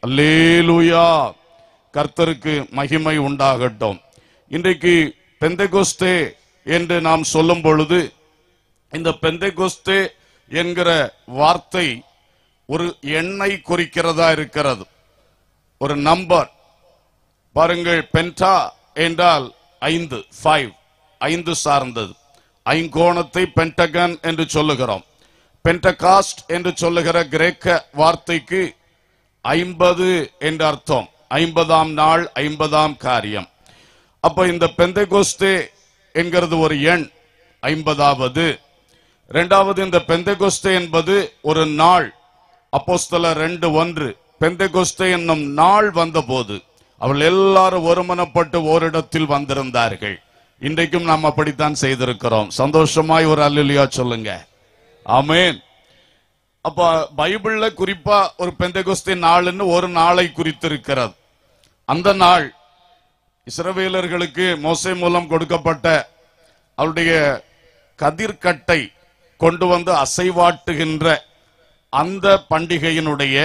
அல்லேலூயா கர்த்தருக்கு மகிமை உண்டாகட்டும் இன்றைக்கு பெந்தெகோஸ்தே என்று நாம் சொல்லும் பொழுது இந்த பெந்தெகோஸ்தே என்கிற வார்த்தை ஒரு எண்ணை குறிக்கிறதா இருக்கிறது ஒரு நம்பர் பாருங்கள் பென்டா என்றால் ஐந்து ஃபைவ் ஐந்து சார்ந்தது ஐங்கோணத்தை பென்டகன் என்று சொல்லுகிறோம் பென்டகாஸ்ட் என்று சொல்லுகிற கிரேக்க வார்த்தைக்கு ஐம்பது என்ற அர்த்தம் ஐம்பதாம் நாள் ஐம்பதாம் காரியம் அப்ப இந்த பெந்தகோஸ்தே என்கிறது ஒரு எண் ஐம்பதாவது இரண்டாவது இந்த பெந்தகோஸ்தே என்பது ஒரு நாள் அப்போஸ்தல ரெண்டு ஒன்று பெந்தகோஸ்தே என்னும் நாள் வந்தபோது அவள் எல்லாரும் ஒருமனப்பட்டு ஓரிடத்தில் வந்திருந்தார்கள் இன்றைக்கும் நாம் அப்படித்தான் செய்திருக்கிறோம் சந்தோஷமாய் ஒரு அல்லியா சொல்லுங்க ஆமென் அப்ப பைபிள்ல குறிப்பா ஒரு பெந்தகோஸ்தே நாள்னு ஒரு நாளை குறித்திருக்கிறது அந்த நாள் இஸ்ரவேலர்களுக்கு மோசே மூலம் கொடுக்கப்பட்ட அவருடைய கதிர்கட்டை கொண்டு வந்து அசைவாட்டுகின்ற அந்த பண்டிகையினுடைய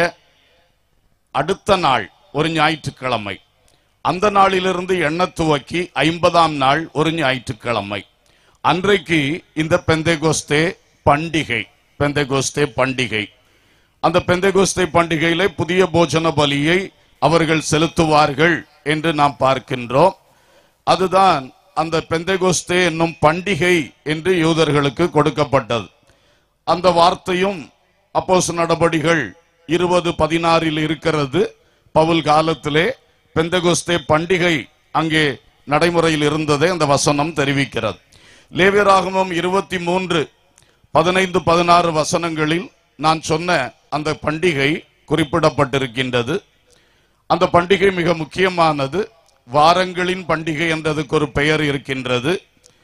அடுத்த நாள் ஒரு ஞாயிற்றுக்கிழமை அந்த நாளிலிருந்து எண்ண துவக்கி ஐம்பதாம் நாள் ஒரு ஞாயிற்றுக்கிழமை அன்றைக்கு இந்த பெந்தேகோஸ்தே பண்டிகை பெந்தேகோஸ்தே பண்டிகை அந்த பெந்தேகோஸ்தே பண்டிகையிலே புதிய போஜன பலியை அவர்கள் செலுத்துவார்கள் என்று நாம் பார்க்கின்றோம் அதுதான் அந்த பெந்தேகோஸ்தே என்னும் பண்டிகை என்று யூதர்களுக்கு கொடுக்கப்பட்டது அந்த வார்த்தையும் அப்போஸ் நடபடிகள் இருபது பதினாறில் இருக்கிறது பவுல் காலத்திலே பெந்தகோஸ்தே பண்டிகை அங்கே நடைமுறையில் இருந்ததை அந்த வசனம் தெரிவிக்கிறது லேவியராகமம் இருபத்தி மூன்று பதினைந்து பதினாறு வசனங்களில் நான் சொன்ன அந்த பண்டிகை குறிப்பிடப்பட்டிருக்கின்றது அந்த பண்டிகை மிக முக்கியமானது வாரங்களின் பண்டிகை என்றதுக்கு ஒரு பெயர் இருக்கின்றது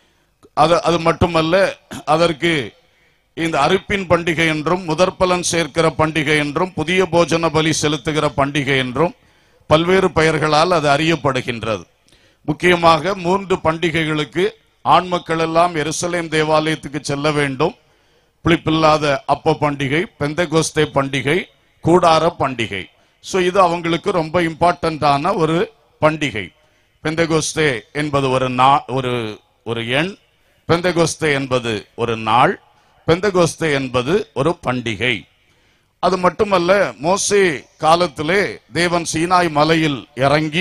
அது அது மட்டுமல்ல அதற்கு இந்த அறுப்பின் பண்டிகை என்றும் முதற்பலன் சேர்க்கிற பண்டிகை என்றும் புதிய போஜன பலி செலுத்துகிற பண்டிகை என்றும் பல்வேறு பெயர்களால் அது அறியப்படுகின்றது முக்கியமாக மூன்று பண்டிகைகளுக்கு ஆண் மக்கள் எல்லாம் எருசலேம் தேவாலயத்துக்கு செல்ல வேண்டும் புளிப்பில்லாத அப்ப பண்டிகை பெந்தகோஸ்தே பண்டிகை கூடார பண்டிகை சோ இது அவங்களுக்கு ரொம்ப இம்பார்ட்டன்டான ஒரு பண்டிகை பெந்தகோஸ்தே என்பது ஒரு நா ஒரு ஒரு எண் பெந்தகோஸ்தே என்பது ஒரு நாள் பெந்தகோஸ்தே என்பது ஒரு பண்டிகை அது மட்டுமல்ல மோசே காலத்திலே தேவன் சீனாய் மலையில் இறங்கி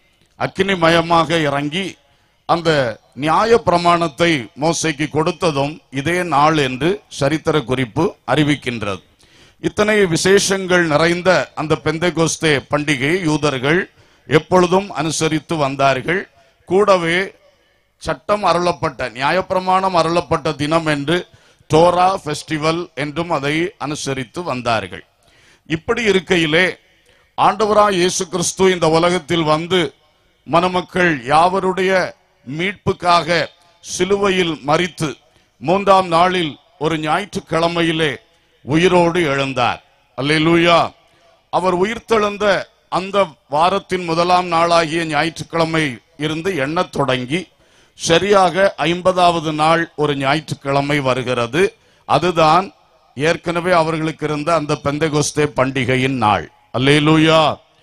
அக்கினிமயமாக இறங்கி அந்த நியாய பிரமாணத்தை மோசைக்கு கொடுத்ததும் இதே நாள் என்று சரித்திர குறிப்பு அறிவிக்கின்றது இத்தனை விசேஷங்கள் நிறைந்த அந்த பெந்தகோஸ்தே பண்டிகையை யூதர்கள் எப்பொழுதும் அனுசரித்து வந்தார்கள் கூடவே சட்டம் அருளப்பட்ட நியாயப்பிரமாணம் அருளப்பட்ட தினம் என்று டோரா ஃபெஸ்டிவல் என்றும் அதை அனுசரித்து வந்தார்கள் இப்படி இருக்கையிலே ஆண்டவராய் இயேசு கிறிஸ்து இந்த உலகத்தில் வந்து மணமக்கள் யாவருடைய மீட்புக்காக சிலுவையில் மரித்து மூன்றாம் நாளில் ஒரு ஞாயிற்றுக்கிழமையிலே உயிரோடு எழுந்தார் அல்லேலூயா அவர் உயிர்த்தெழுந்த அந்த வாரத்தின் முதலாம் நாளாகிய ஞாயிற்றுக்கிழமை இருந்து எண்ணத் தொடங்கி சரியாக ஐம்பதாவது நாள் ஒரு ஞாயிற்றுக்கிழமை வருகிறது அதுதான் ஏற்கனவே அவர்களுக்கு இருந்த அந்த பெந்தகோஸ்தே பண்டிகையின் நாள் அல்லேலூயா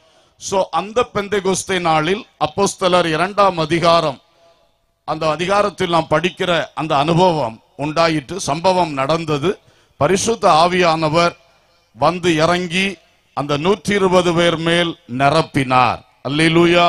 சோ அந்த பெந்தகோஸ்தே நாளில் அப்போஸ்தலர் இரண்டாம் அதிகாரம் அந்த அதிகாரத்தில் நாம் படிக்கிற அந்த அனுபவம் உண்டாயிற்று சம்பவம் நடந்தது பரிசுத்த ஆவியானவர் வந்து இறங்கி அந்த நூற்றி இருபது பேர் மேல் நிரப்பினார் அல்லேலூயா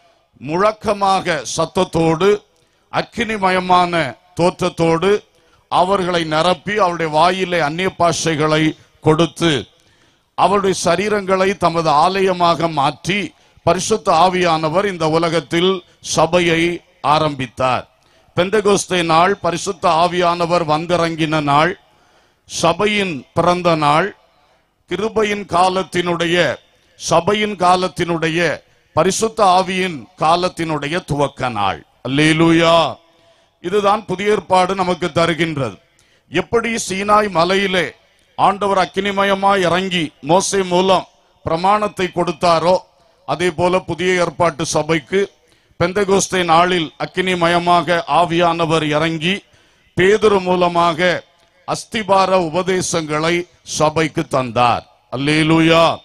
முழக்கமாக சத்தத்தோடு அக்கினிமயமான தோற்றத்தோடு அவர்களை நிரப்பி அவருடைய வாயிலே அந்நிய பாஷைகளை கொடுத்து அவருடைய சரீரங்களை தமது ஆலயமாக மாற்றி பரிசுத்த ஆவியானவர் இந்த உலகத்தில் சபையை ஆரம்பித்தார் பெந்தகோஸ்தே நாள் பரிசுத்த ஆவியானவர் வந்திறங்கின நாள் சபையின் பிறந்த நாள் கிருபையின் காலத்தினுடைய சபையின் காலத்தினுடைய பரிசுத்த ஆவியின் காலத்தினுடைய துவக்க நாள் அல்லேலூயா இதுதான் புதிய ஏற்பாடு நமக்கு தருகின்றது எப்படி சீனாய் மலையிலே ஆண்டவர் அக்கினிமயமாய் இறங்கி மோசே மூலம் பிரமாணத்தை கொடுத்தாரோ அதே போல புதிய ஏற்பாட்டு சபைக்கு பெந்தகோஸ்தே நாளில் அக்கினிமயமாக ஆவியானவர் இறங்கி பேதுரு மூலமாக அஸ்திபார உபதேசங்களை சபைக்கு தந்தார் அல்லேலூயா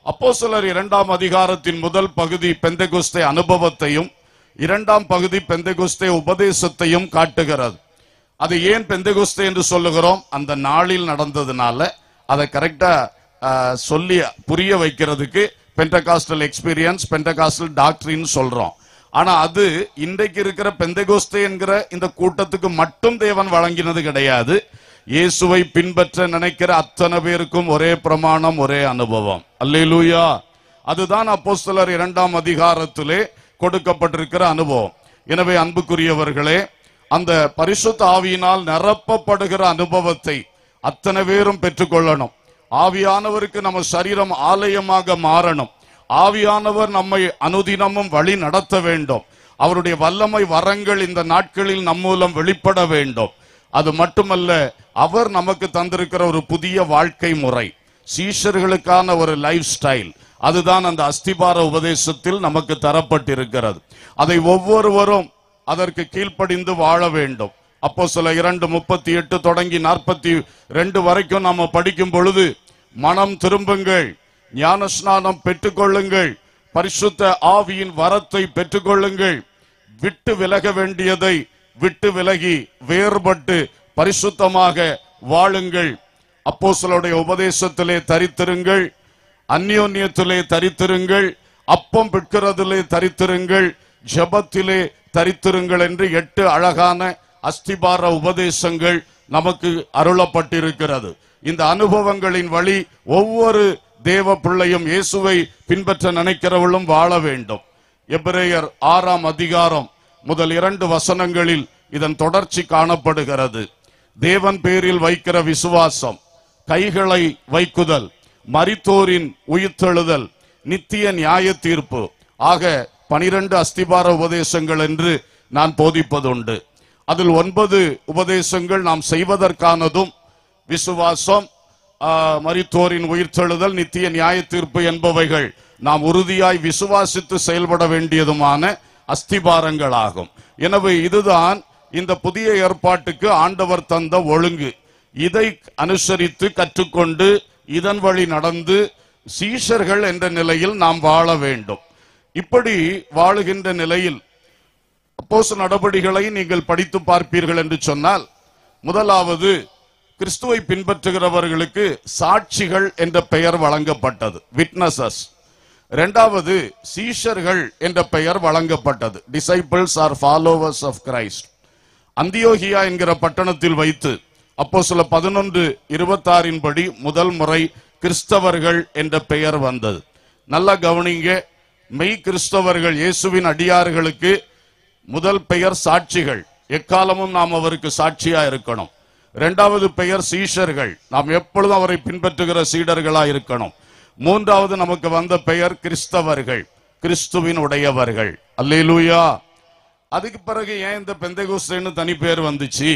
அப்போஸ்தலர் இரண்டாம் அதிகாரத்தின் முதல் பகுதி பெந்தெகோஸ்தே அனுபவத்தையும் இரண்டாம் பகுதி பெந்தெகோஸ்தே உபதேசத்தையும் காட்டுகிறது அது ஏன் பெந்தெகோஸ்தே என்று சொல்லுகிறோம் அந்த நாளில் நடந்ததுனால அதை கரெக்டா ஆஹ், சொல்லி புரிய வைக்கிறதுக்கு பென்டகாஸ்டல் எக்ஸ்பீரியன்ஸ் பென்டகாஸ்டல் டாக்டரின்னு சொல்றோம் ஆனா அது இன்றைக்கு இருக்கிற பெந்தெகோஸ்தே என்கிற இந்த கூட்டத்துக்கு மட்டும் தேவன் வழங்கினது கிடையாது இயேசுவை பின்பற்ற நினைக்கிற அத்தனை பேருக்கும் ஒரே பிரமாணம் ஒரே அனுபவம் அல்லேலூயா அதுதான் அப்போஸ்தலர் இரண்டாம் அதிகாரத்திலே கொடுக்கப்பட்டிருக்கிற அனுபவம் எனவே அன்புக்குரியவர்களே அந்த பரிசுத்த ஆவியினால் நிரப்பப்படுகிற அனுபவத்தை அத்தனை பேரும் பெற்றுக்கொள்ளணும் ஆவியானவருக்கு நம்ம சரீரம் ஆலயமாக மாறணும் ஆவியானவர் நம்மை அனுதினமும் வழி நடத்த வேண்டும் அவருடைய வல்லமை வரங்கள் இந்த நாட்களில் நம் மூலம் வெளிப்பட வேண்டும் அது மட்டுமல்ல அவர் நமக்கு தந்திருக்கிற ஒரு புதிய வாழ்க்கை முறை சீஷர்களுக்கான ஒரு லைஃப் ஸ்டைல் அதுதான் அந்த அஸ்திபார உபதேசத்தில் நமக்கு தரப்பட்டிருக்கிறது அதை ஒவ்வொருவரும் அதற்கு கீழ்ப்படிந்து வாழ வேண்டும் அப்போ சில இரண்டு முப்பத்தி எட்டு தொடங்கி நாற்பத்தி ரெண்டு வரைக்கும் நாம படிக்கும் பொழுது மனம் திரும்புங்கள் ஞானஸ்நானம் பெற்றுக்கொள்ளுங்கள் பரிசுத்த ஆவியின் வரத்தை பெற்றுக்கொள்ளுங்கள் விட்டு விலக வேண்டியதை விட்டு விலகி வேறுபட்டு பரிசுத்தமாக வாழுங்கள் அப்போஸ்தலருடைய உபதேசத்திலே தரித்திருங்கள் அந்யோன்யத்திலே தரித்திருங்கள் அப்பம் பிற்கிறதிலே தரித்திருங்கள் ஜெபத்திலே தரித்திருங்கள் என்று எட்டு அழகான அஸ்திபார உபதேசங்கள் நமக்கு அருளப்பட்டிருக்கிறது இந்த அனுபவங்களின் வழி ஒவ்வொரு தேவ பிள்ளையும் இயேசுவை பின்பற்ற நினைக்கிறவளும் வாழ வேண்டும் எபிரேயர் ஆறாம் அதிகாரம் முதல் இரண்டு வசனங்களில் இதன் தொடர்ச்சி காணப்படுகிறது தேவன் பேரில் வைக்கிற விசுவாசம் கைகளை வைக்குதல் மரித்தோரின் உயிர்த்தெழுதல் நித்திய நியாய தீர்ப்பு ஆக பனிரெண்டு அஸ்திபார உபதேசங்கள் என்று நான் போதிப்பதுண்டு அதில் ஒன்பது உபதேசங்கள் நாம் செய்வதற்கானதும் விசுவாசம் ஆ, மரித்தோரின் உயிர்த்தெழுதல் நித்திய நியாய தீர்ப்பு என்பவைகள் நாம் உறுதியாய் விசுவாசித்து செயல்பட வேண்டியதுமான அஸ்திபாரங்களாகும் எனவே இதுதான் இந்த புதிய ஏற்பாட்டுக்கு ஆண்டவர் தந்த ஒழுங்கு இதை அனுசரித்து கற்றுக்கொண்டு இதன் வழி நடந்து சீஷர்கள் என்ற நிலையில் நாம் வாழ வேண்டும் இப்படி வாழுகின்ற நிலையில் அப்போஸ் நடபடிகளை நீங்கள் படித்து பார்ப்பீர்கள் என்று சொன்னால் முதலாவது கிறிஸ்துவை பின்பற்றுகிறவர்களுக்கு சாட்சிகள் என்ற பெயர் வழங்கப்பட்டது விட்னஸஸ் இரண்டாவது சீஷர்கள் என்ற பெயர் வழங்கப்பட்டது disciples or followers of Christ அந்தியோகியா என்கிற பட்டணத்தில் வைத்து அப்போ சில பதினொன்று இருபத்தாறின் படி முதல் முறை கிறிஸ்தவர்கள் என்ற பெயர் வந்தது நல்லா கவனிங்க மெய் கிறிஸ்தவர்கள் இயேசுவின் அடியார்களுக்கு முதல் பெயர் சாட்சிகள் எக்காலமும் நாம் அவருக்கு சாட்சியா இருக்கணும் இரண்டாவது பெயர் சீஷர்கள் நாம் எப்பொழுதும் அவரை பின்பற்றுகிற சீடர்களா இருக்கணும் மூன்றாவது நமக்கு வந்த பெயர் கிறிஸ்தவர்கள் கிறிஸ்துவின் உடையவர்கள் அல்லேலூயா அதுக்கு பிறகு ஏன் இந்த பெந்தகோஸ்தேன்னு தனி பேர் வந்துச்சு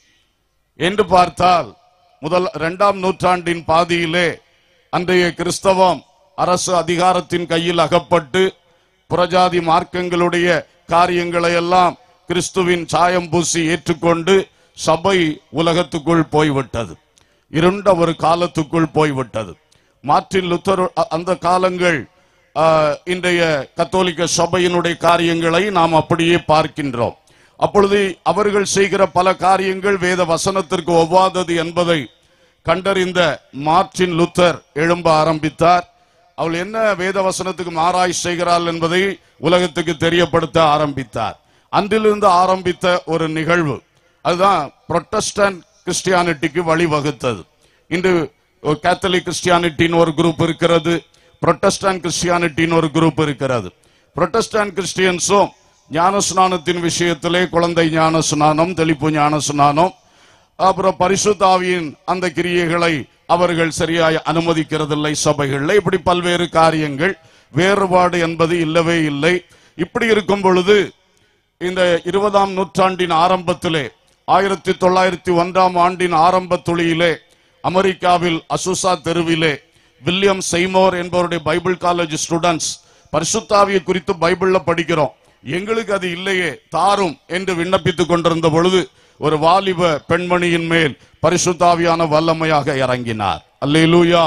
என்று பார்த்தால் முதல் இரண்டாம் நூற்றாண்டின் பாதியிலே அன்றைய கிறிஸ்தவம் அரசு அதிகாரத்தின் கையில் அகப்பட்டு புறஜாதி மார்க்கங்களுடைய காரியங்களை எல்லாம் கிறிஸ்துவின் சாயம் பூசி ஏற்றுக்கொண்டு சபை உலகத்துக்குள் போய்விட்டது இருண்ட ஒரு காலத்துக்குள் போய்விட்டது மார்ட்டின் லுத்தர் அ- அந்த காலங்கள் ஆ, இன்றைய கத்தோலிக்க சபையினுடைய காரியங்களை நாம் அப்படியே பார்க்கின்றோம் அப்பொழுது அவர்கள் செய்கிற பல காரியங்கள் வேத வசனத்திற்கு ஒவ்வாதது என்பதை கண்டறிந்த மார்ட்டின் லுத்தர் எழும்ப ஆரம்பித்தார் அவள் என்ன வேத வசனத்துக்கு மாறாய் செய்கிறாள் என்பதை உலகத்துக்கு தெரியப்படுத்த ஆரம்பித்தார் அன்றிலிருந்து ஆரம்பித்த ஒரு நிகழ்வு அதுதான் புரொட்டஸ்டன்ட் கிறிஸ்டியானிட்டிக்கு வழிவகுத்தது இன்று ஒரு கேத்தலிக் கிறிஸ்டியானிட்டின்னு ஒரு குரூப் இருக்கிறது புரொட்டஸ்டான் கிறிஸ்டியானிட்டின்னு ஒரு குரூப் இருக்கிறது புரொட்டஸ்டான் கிறிஸ்டியன்ஸும் ஞானஸ்நானத்தின் விஷயத்திலே குழந்தை ஞானஸ்நானம் தெளிப்பு ஞானஸ்நானம் அப்புறம் பரிசுத்தாவியின் அந்த கிரியைகளை அவர்கள் சரியாய் அனுமதிக்கிறதில்லை சபைகளில் இப்படி பல்வேறு காரியங்கள் வேறுபாடு என்பது இல்லவே இல்லை இப்படி இருக்கும் பொழுது இந்த இருபதாம் நூற்றாண்டின் ஆரம்பத்திலே ஆயிரத்தி தொள்ளாயிரத்தி ஒன்றாம் ஆண்டின் ஆரம்ப துளியிலே அமெரிக்காவில் அசுசா தெருவிலே வில்லியம் செய்மோர் என்பவருடைய பைபிள் காலேஜ் ஸ்டூடெண்ட்ஸ் பரிசுத்தாவியை குறித்து பைபிள்ல படிக்கிறோம் எங்களுக்கு அது இல்லையே தாரும் என்று விண்ணப்பித்துக் கொண்டிருந்த பொழுது ஒரு வாலிப பெண்மணியின் மேல் பரிசுத்தாவியான வல்லமையாக இறங்கினார் அல்லேலூயா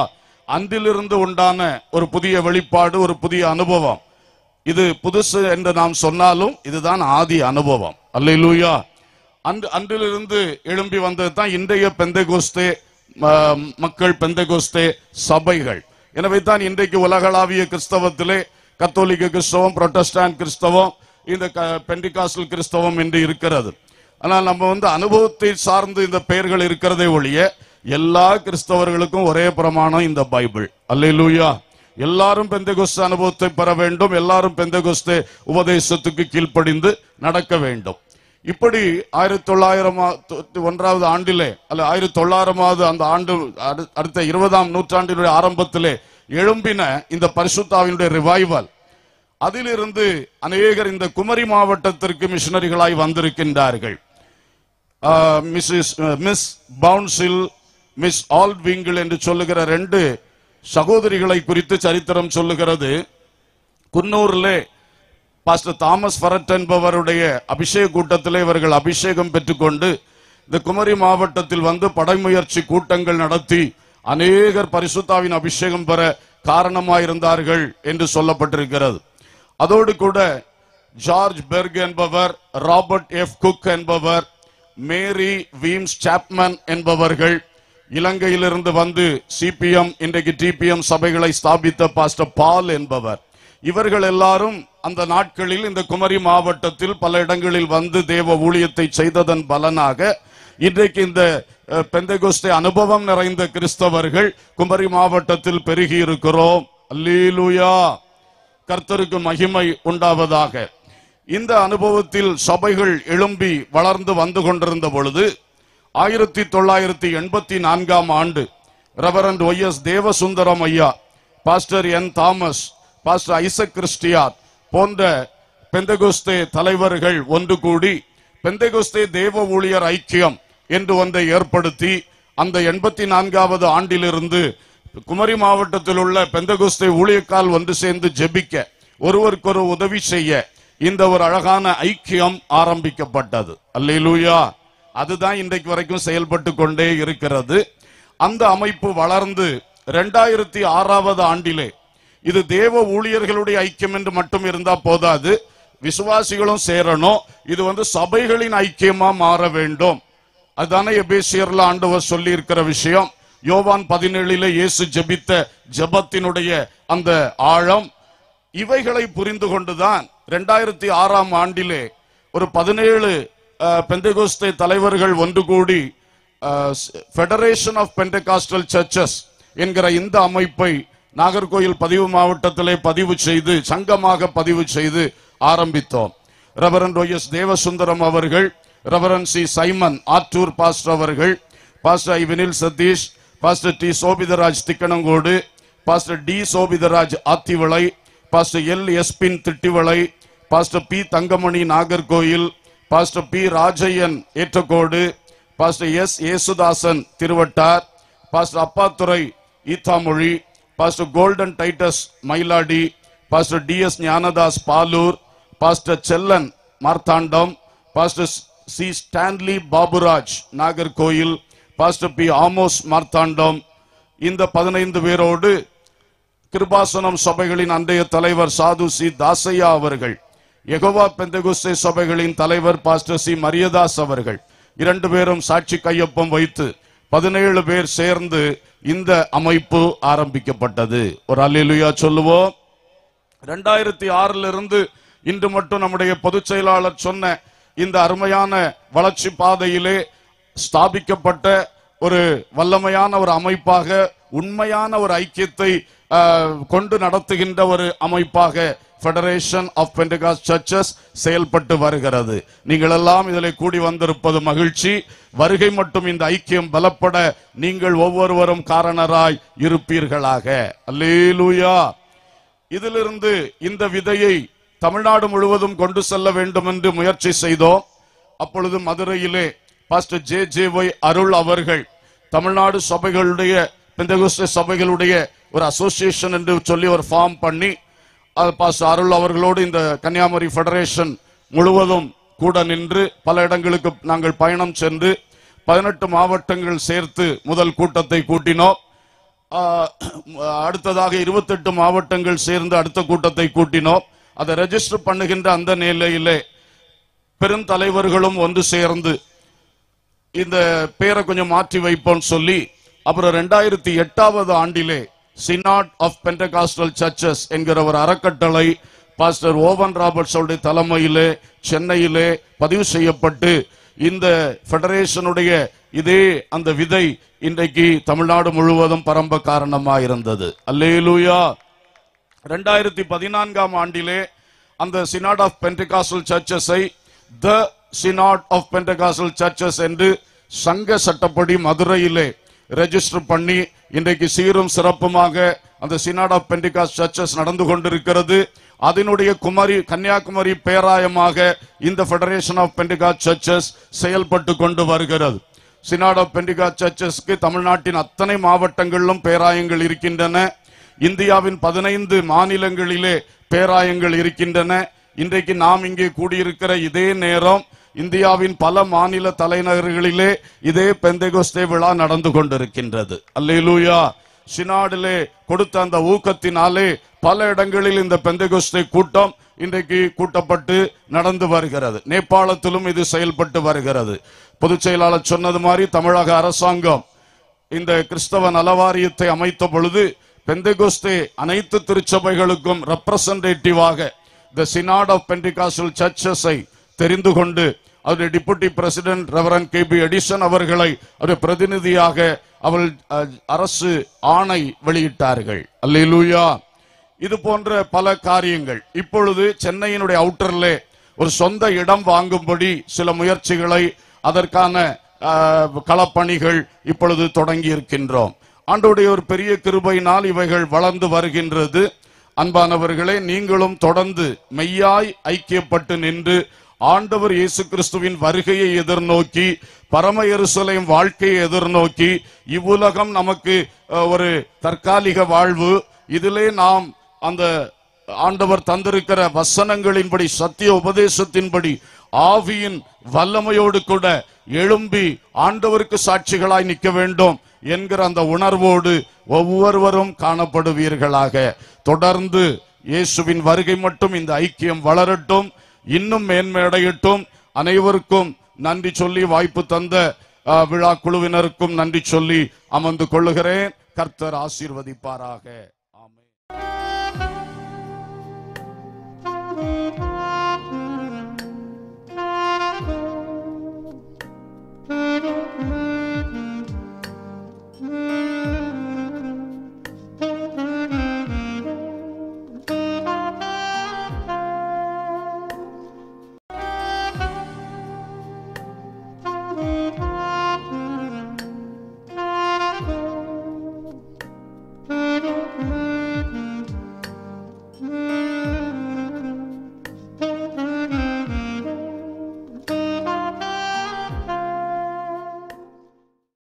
அன்றிலிருந்து உண்டான ஒரு புதிய வெளிப்பாடு ஒரு புதிய அனுபவம் இது புதுசு என்று நாம் சொன்னாலும் இதுதான் ஆதி அனுபவம் அல்லேலூயா அன்று அன்றிலிருந்து எழும்பி வந்தது தான் இன்றைய பெந்தகோஸ்தே ம- மக்கள் பெந்தகோஸ்தே சபைகள் எனவே தான் இன்றைக்கு உலகளாவிய கிறிஸ்தவத்திலே கத்தோலிக்க கிறிஸ்தவம் புரொட்டஸ்டாண்ட் கிறிஸ்தவம் இந்த க- பெண்டிகாஸ்டல் கிறிஸ்தவம் என்று இருக்கிறது ஆனால் நம்ம வந்து அனுபவத்தை சார்ந்து இந்த பெயர்கள் இருக்கிறதே ஒழிய எல்லா கிறிஸ்தவர்களுக்கும் ஒரே பிரமாணம் இந்த பைபிள் அல்லேலூயா எல்லாரும் பெந்தகோஸ்து அனுபவத்தை பெற வேண்டும் எல்லாரும் பெந்தகோஸ்து உபதேசத்துக்கு கீழ்ப்படிந்து நடக்க வேண்டும் இப்படி ஆயிரத்தி தொள்ளாயிரம் ஒன்றாவது ஆண்டிலே அல்ல ஆயிரத்தி தொள்ளாயிரமாவது அந்த ஆண்டு அடு- அடுத்த இருபதாம் நூற்றாண்டினுடைய ஆரம்பத்திலே எழும்பின இந்த பரிசுத்தாவினுடைய ரிவைவல் அதிலிருந்து அநேகர் இந்த குமரி மாவட்டத்திற்கு மிஷனரிகளாய் வந்திருக்கின்றார்கள் மிஸ்ஸஸ் மிஸ் பவுன்சில் மிஸ் ஆல்விங்கிள் என்று சொல்லுகிற ரெண்டு சகோதரிகளை குறித்து சரித்திரம் சொல்லுகிறது குன்னூரிலே பாஸ்டர் தாமஸ் ஃபரட் என்பவருடைய அபிஷேக கூட்டத்திலே இவர்கள் அபிஷேகம் பெற்றுக்கொண்டு இந்த குமரி மாவட்டத்தில் வந்து படைமுயற்சி கூட்டங்கள் நடத்தி அநேகர் பரிசுத்தாவின் அபிஷேகம் பெற காரணமாயிருந்தார்கள் என்று சொல்லப்பட்டிருக்கிறது அதோடு கூட ஜார்ஜ் பெர்க் என்பவர் ராபர்ட் எஃப் குக் என்பவர் மேரி வீம்ஸ் சாப்மன் என்பவர்கள் இலங்கையிலிருந்து வந்து சிபிஎம் இன்றைக்கு டிபிஎம் சபைகளை ஸ்தாபித்த பாஸ்டர் பால் என்பவர் இவர்கள் எல்லாரும் அந்த நாட்களில் இந்த குமரி மாவட்டத்தில் பல இடங்களில் வந்து தேவ ஊழியத்தை செய்ததன் பலனாக இன்றைக்கு இந்த அஹ், பெந்தெகோஸ்தே அனுபவம் நிறைந்த கிறிஸ்தவர்கள் குமரி மாவட்டத்தில் பெருகி இருக்கிறோம் அல்லேலூயா கர்த்தருக்கு மகிமை உண்டாவதாக இந்த அனுபவத்தில் சபைகள் எழும்பி வளர்ந்து வந்து கொண்டிருந்த பொழுது ஆயிரத்தி தொள்ளாயிரத்தி எண்பத்தி நான்காம் ஆண்டு ரெவரண்ட் ஒய் எஸ் தேவசுந்தரம் ஐயா pastor N Thomas pastor Isaac கிறிஸ்டியார் போன்ற பெந்தகோஸ்தே தலைவர்கள் ஒன்று கூடி பெந்தகோஸ்தே தேவ ஊழியர் ஐக்கியம் என்று ஒன்றை ஏற்படுத்தி அந்த எண்பத்தி நான்காவது ஆண்டிலிருந்து குமரி மாவட்டத்தில் உள்ள பெந்தகோஸ்தே ஊழியக்கால் ஒன்று சேர்ந்து ஜெபிக்க ஒருவருக்கொரு உதவி செய்ய இந்த ஒரு அழகான ஐக்கியம் ஆரம்பிக்கப்பட்டது அல்லேலூயா அதுதான் இன்றைக்கு வரைக்கும் செயல்பட்டு கொண்டே இருக்கிறது அந்த அமைப்பு வளர்ந்து ரெண்டாயிரத்தி ஆறாவது ஆண்டிலே இது தேவ ஊழியர்களுடைய ஐக்கியம் என்று மட்டும் இருந்தா போதாது விசுவாசிகளும் சேரணும் இது வந்து சபைகளின் ஐக்கியமா மாற வேண்டும் அதுதானே எபேசியர்ல ஆண்டவர் சொல்லி இருக்கிற விஷயம் யோவான் பதினேழிலே இயேசு ஜெபித்த ஜெபத்தினுடைய அந்த ஆழம் இவைகளை புரிந்து கொண்டுதான் ரெண்டாயிரத்தி ஆறாம் ஆண்டிலே ஒரு பதினேழு பெந்தகோஸ்தே தலைவர்கள் ஒன்று கூடி ஃபெடரேஷன் ஆஃப் பெண்டகாஸ்டல் சர்ச்சஸ் என்கிற இந்த அமைப்பை நாகர்கோயில் பதிவு மாவட்டத்திலே பதிவு செய்து சங்கமாக பதிவு செய்து ஆரம்பித்தோம் ரெவரன் ஒய் எஸ் தேவசுந்தரம் அவர்கள் reverend C Simon Attoor pastor அவர்கள் pastor I Vinil Sathish pastor T Sobitharaj Thickanamcode pastor T Sobitharaj Athivilai pastor L Espin Thittuvilai pastor P Thangamani Nagercoil pastor P Rajaiyan Ettacode pastor S Yesudasan Thiruvattar pastor Appathurai Eathamozhi pastor Golden Titus Mayiladi pastor T S Gnanadas Paloor pastor Chellan Marthandam pastor C Stanley Baburaj Nagercoil pastor P Amos Marthandam இந்த பதினைந்து பேரோடு கிருபாசனம் சபைகளின் அன்றைய தலைவர் சாது C தாசையா அவர்கள் யெகோவா பெந்தகுஸ்தே சபைகளின் தலைவர் pastor C Mariyadas அவர்கள் இரண்டு பேரும் சாட்சி கையொப்பம் வைத்து பதினேழு பேர் சேர்ந்து இந்த அமைப்பு ஆரம்பிக்கப்பட்டது ஒரு அல்லேலூயா சொல்லுவோம் ரெண்டாயிரத்தி ஆறுல இருந்து இன்று மட்டும் நம்முடைய பொதுச் செயலாளர் சொன்ன இந்த அருமையான வளர்ச்சி பாதையிலே ஸ்தாபிக்கப்பட்ட ஒரு வல்லமையான ஒரு அமைப்பாக உண்மையான ஒரு ஐக்கியத்தை ஆஹ், கொண்டு நடத்துகின்ற ஒரு அமைப்பாக ஃபெடரேஷன் ஆஃப் பெண்டகாஸ் சர்ச்சஸ் செயல்பட்டு வருகிறது நீங்கள் எல்லாம் இதில் கூடி வந்திருப்பது மகிழ்ச்சி வருகை மட்டும் இந்த ஐக்கியம் பலப்பட நீங்கள் ஒவ்வொருவரும் காரணராய் இருப்பீர்களாக அல்லேலூயா இதிலிருந்து இந்த விதையை தமிழ்நாடு முழுவதும் கொண்டு செல்ல வேண்டும் என்று முயற்சி செய்தோம் அப்பொழுது மதுரையிலே pastor J J Y Arul அவர்கள் தமிழ்நாடு சபைகளுடைய பெந்தகுஸ்த சபைகளுடைய ஒரு அசோசியேஷன் என்று சொல்லி ஒரு ஃபார்ம் பண்ணி அது பாஸ்டர் அருள் அவர்களோடு இந்த கன்னியாகுமரி ஃபெடரேஷன் முழுவதும் கூட நின்று பல இடங்களுக்கு நாங்கள் பயணம் சென்று பதினெட்டு மாவட்டங்கள் சேர்த்து முதல் கூட்டத்தை கூட்டினோம் ஆஹ், அடுத்ததாக இருபத்தெட்டு மாவட்டங்கள் சேர்ந்து அடுத்த கூட்டத்தை கூட்டினோம் அதை ரெஜிஸ்டர் பண்ணுகின்ற அந்த நிலையிலே பெருந்தலைவர்களும் ஒன்று சேர்ந்து இந்த பேரை கொஞ்சம் மாற்றி வைப்போம் சொல்லி அப்புறம் ரெண்டாயிரத்தி எட்டாவது ஆண்டிலே சினாட் ஆஃப் பென்டகாஸ்டல் சர்ச்சஸ் என்கிற ஒரு அறக்கட்டளை பாஸ்டர் ஓவன் ராபர்ட்ஸோடைய தலைமையிலே சென்னையிலே பதிவு செய்யப்பட்டு இந்த ஃபெடரேஷனுடைய இதே அந்த விதை இன்றைக்கு தமிழ்நாடு முழுவதும் பரம்ப காரணமா இருந்தது அல்லேலூயா ரெண்டாயிரத்தி பதினான்காம் ஆண்டிலே அந்த சினாட் ஆஃப் பென்டிகாசல் சர்ச்சஸை the synod of Pentecostal churches என்று சங்க சட்டப்படி மதுரையிலே ரெஜிஸ்டர் பண்ணி இன்றைக்கு சீரும் சிறப்புமாக அந்த சினாட் ஆஃப் பென்டிகாஸ் சர்ச்சஸ் நடந்து கொண்டிருக்கிறது அதனுடைய குமரி கன்னியாகுமரி பேராயமாக இந்த ஃபெடரேஷன் ஆஃப் பென்டிகாஸ் சர்ச்சஸ் செயல்பட்டு கொண்டு வருகிறது சினாட் ஆஃப் பென்டிகாஸ் சர்ச்சஸ்க்கு தமிழ்நாட்டின் அத்தனை மாவட்டங்களிலும் பேராயங்கள் இருக்கின்றன இந்தியாவின் பதினைந்து மாநிலங்களிலே பேராயங்கள் இருக்கின்றன இன்றைக்கு நாம் இங்கே கூடியிருக்கிற இதே நேரம் இந்தியாவின் பல மாநில தலைநகர்களிலே இதே பெந்தைகோஸ்தே விழா நடந்து கொண்டிருக்கின்றது அல்லேலூயா சினாடிலே கொடுத்த அந்த ஊக்கத்தினாலே பல இடங்களில் இந்த பெந்தைகோஸ்தே கூட்டம் இன்றைக்கு கூட்டப்பட்டு நடந்து வருகிறது நேபாளத்திலும் இது செயல்பட்டு வருகிறது பொதுச் செயலாளர் சொன்னது மாதிரி தமிழக அரசாங்கம் இந்த கிறிஸ்தவ நலவாரியத்தை அமைத்த பொழுது பெந்தகோஸ்தே அனைத்து திருச்சபைகளுக்கும் ரெப்ரசன்டேட்டிவாக த சினாட் ஆஃப் பெண்டிகாசல் சர்ச்சஸை தெரிந்து கொண்டு அவருடைய deputy president reverend K P Edison அவர்களை அவருடைய பிரதிநிதியாக அவள் அஹ், அரசு ஆணை வெளியிட்டார்கள் அல்லேலூயா இது போன்ற பல காரியங்கள் இப்பொழுது சென்னையினுடைய அவுட்டர்லே ஒரு சொந்த இடம் வாங்கும்படி சில முயற்சிகளை அதற்கான ஆஹ், களப்பணிகள் இப்பொழுது தொடங்கி இருக்கின்றோம் ஆண்டோடைய ஒரு பெரிய கிருபையினால் இவைகள் வளர்ந்து வருகின்றது அன்பானவர்களே நீங்களும் தொடர்ந்து மெய்யாய் ஐக்கியப்பட்டு நின்று ஆண்டவர் இயேசு கிறிஸ்துவின் வருகையை எதிர்நோக்கி பரம எருசலேம் வாழ்க்கையை எதிர்நோக்கி இவ்வுலகம் நமக்கு அஹ், ஒரு தற்காலிக வாழ்வு இதிலே நாம் அந்த ஆண்டவர் தந்திருக்கிற வசனங்களின்படி சத்திய உபதேசத்தின்படி ஆவியின் வல்லமையோடு கூட எழும்பி ஆண்டவருக்கு சாட்சிகளாய் நிற்க வேண்டும் என்கிற அந்த உணர்வோடு ஒவ்வொருவரும் காணப்படுவீர்களாக தொடர்ந்து இயேசுவின் வருகை மட்டும் இந்த ஐக்கியம் வளரட்டும் இன்னும் மேன்மையடையட்டும் அனைவருக்கும் நன்றி சொல்லி வாய்ப்பு தந்த அஹ், விழா குழுவினருக்கும் நன்றி சொல்லி அமர்ந்து கொள்ளுகிறேன் கர்த்தர் ஆசீர்வதிப்பாராக ஆமென்